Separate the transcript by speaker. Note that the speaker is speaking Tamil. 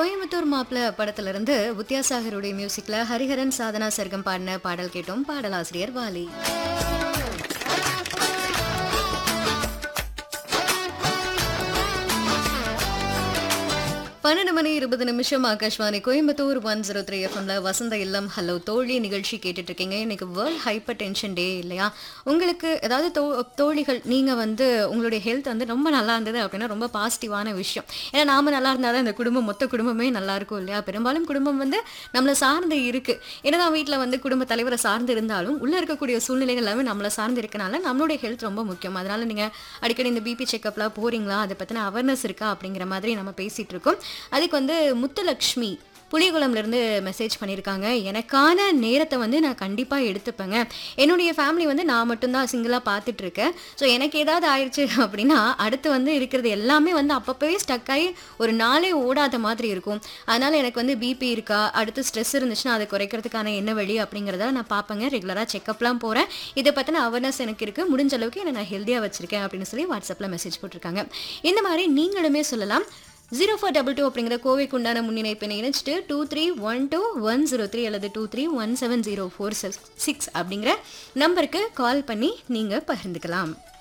Speaker 1: கோயம்புத்தூர் மாப்பிள்ள படத்துல இருந்து வித்யாசாகருடைய மியூசிக்ல ஹரிஹரன் சாதனா சர்க்கம் பாடின பாடல் கேட்டோம் பாடலாசிரியர் வாலி பன்னெண்டு மணி இருபது நிமிஷம் Akashvani Coimbatore one zero three எஃப்எம்ல வசந்த இல்லம் ஹலோ தோழி நிகழ்ச்சி கேட்டுட்டு இருக்கீங்க இன்னைக்கு வேர்ல்ட் ஹைப்பர் டென்ஷன் டே இல்லையா உங்களுக்கு ஏதாவது தோ தோழிகள் நீங்க வந்து உங்களுடைய ஹெல்த் வந்து ரொம்ப நல்லா இருந்தது அப்படின்னா ரொம்ப பாசிட்டிவான விஷயம் ஏன்னா நாம நல்லா இருந்தாதான் இந்த குடும்பம் மொத்த குடும்பமே நல்லா இருக்கும் இல்லையா பெரும்பாலும் குடும்பம் வந்து நம்மளை சார்ந்து இருக்கு என்னதான் வீட்டில் வந்து குடும்ப தலைவரை சார்ந்து இருந்தாலும் உள்ள இருக்கக்கூடிய சூழ்நிலைகள் எல்லாமே நம்மளை சார்ந்து இருக்கனால நம்மளுடைய ஹெல்த் ரொம்ப முக்கியம் அதனால நீங்க அடிக்கடி இந்த பிபி செக்அப்லாம் போறீங்களா அதை பத்தின அவேர்னஸ் இருக்கா அப்படிங்கிற மாதிரி நம்ம பேசிட்டு இருக்கோம் அதுக்கு வந்து முத்துலக்ஷ்மி புலிகுளம்ல இருந்து மெசேஜ் பண்ணியிருக்காங்க எனக்கான நேரத்தை வந்து நான் கண்டிப்பாக எடுத்துப்பேங்க என்னுடைய ஃபேமிலி வந்து நான் மட்டும்தான் சிங்கிளாக பார்த்துட்டு இருக்கேன் ஸோ எனக்கு ஏதாவது ஆயிடுச்சு அப்படின்னா அடுத்து வந்து இருக்கிறது எல்லாமே வந்து அப்பப்போவே ஸ்டக் ஆகி ஒரு நாளே ஓடாத மாதிரி இருக்கும் அதனால எனக்கு வந்து பிபி இருக்கா அடுத்து ஸ்ட்ரெஸ் இருந்துச்சுன்னா அதை குறைக்கிறதுக்கான என்ன வழி அப்படிங்கிறத நான் பார்ப்பேங்க ரெகுலராக செக்அப்லாம் போகிறேன் இதை பற்றின அவேர்னஸ் எனக்கு இருக்குது முடிஞ்ச அளவுக்கு என்னை நான் ஹெல்த்தியாக வச்சிருக்கேன் அப்படின்னு சொல்லி வாட்ஸ்அப்பில் மெசேஜ் போட்டிருக்காங்க இந்த மாதிரி நீங்களுமே சொல்லலாம் ஜீரோ ஃபோர் டபுள் டூ அப்படிங்கிற கோவைக்கு உண்டான முன்னிணைப்பினை இணைச்சிட்டு two three one two one zero three அல்லது two three one seven zero four six அப்படிங்கிற நம்பருக்கு கால் பண்ணி நீங்கள் பகிர்ந்துக்கலாம்